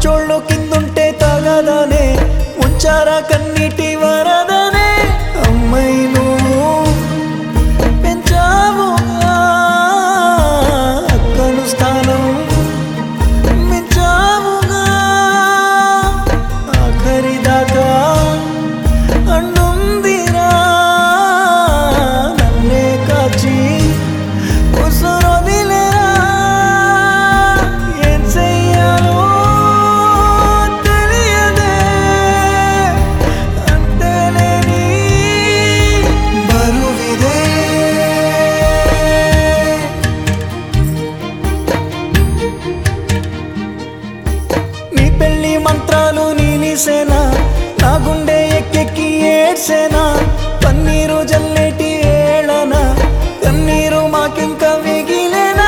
మంచోళ్ళు కిందుంటే తగదనే ఉంచారా కన్నీటి వరదనే అమ్మాయి నువ్వు పెంచావుగా అక్కను స్థానం మించావుగా ఆఖరి దాకా అన్నుందిరా నన్నే కాచి ఉసురొదిలేరా ఏం చెయ్యాలో తెలియదే అంతేలేని బరువిదే నీ పెళ్లి మంత్రాలు నీలిసేనా నా గుండె ఎక్కెక్కి ఏడ్సేనా పన్నీరు జల్లేటి ఏళనా కన్నీరు మాకింక మిగిలేనా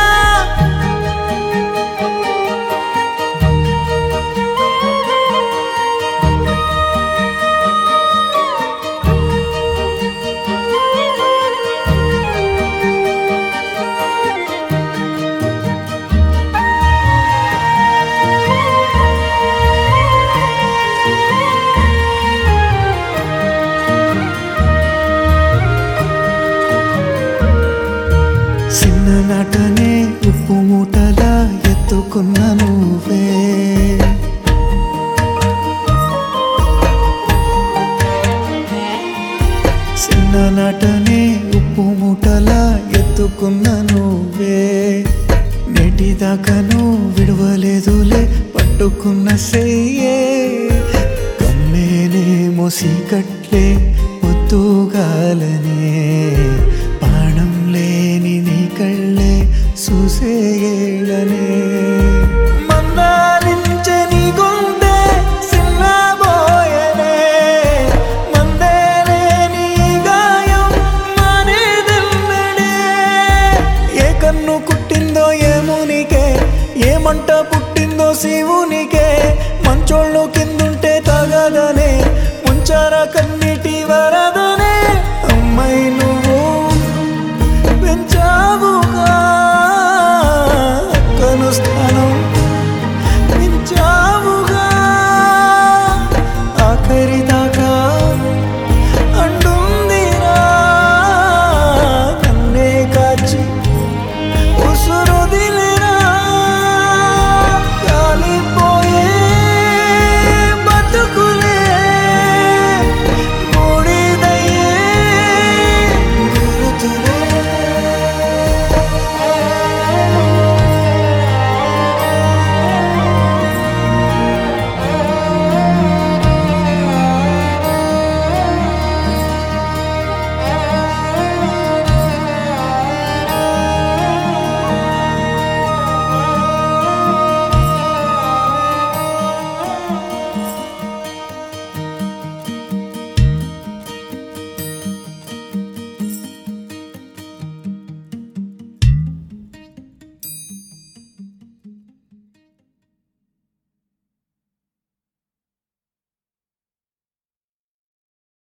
చిన్ననాటనే ఉప్పు మూటలా ఎత్తుకున్న నువ్వే చిన్ననాటనే ఉప్పు మూటలా ఎత్తుకున్న నువ్వే నేటి దాకాను విడవలేదులే పట్టుకున్న సెయ్యే కమ్మేనే మోసికట్లే ముద్దుగాలనే ప్రాణం లేని నీ కళ్ళే చూసేయలనే మందాలించే నీ గుండె సిన్నబోయనే మందేలే నీ గాయం మానేదెన్నడే ఏ కన్ను కుట్టిందో ఏమునికే ఏ మంట పుట్టిందో శివునికే మంచోళ్ళు కిందుంటే తగదనే ముంచార కన్నీటి వరా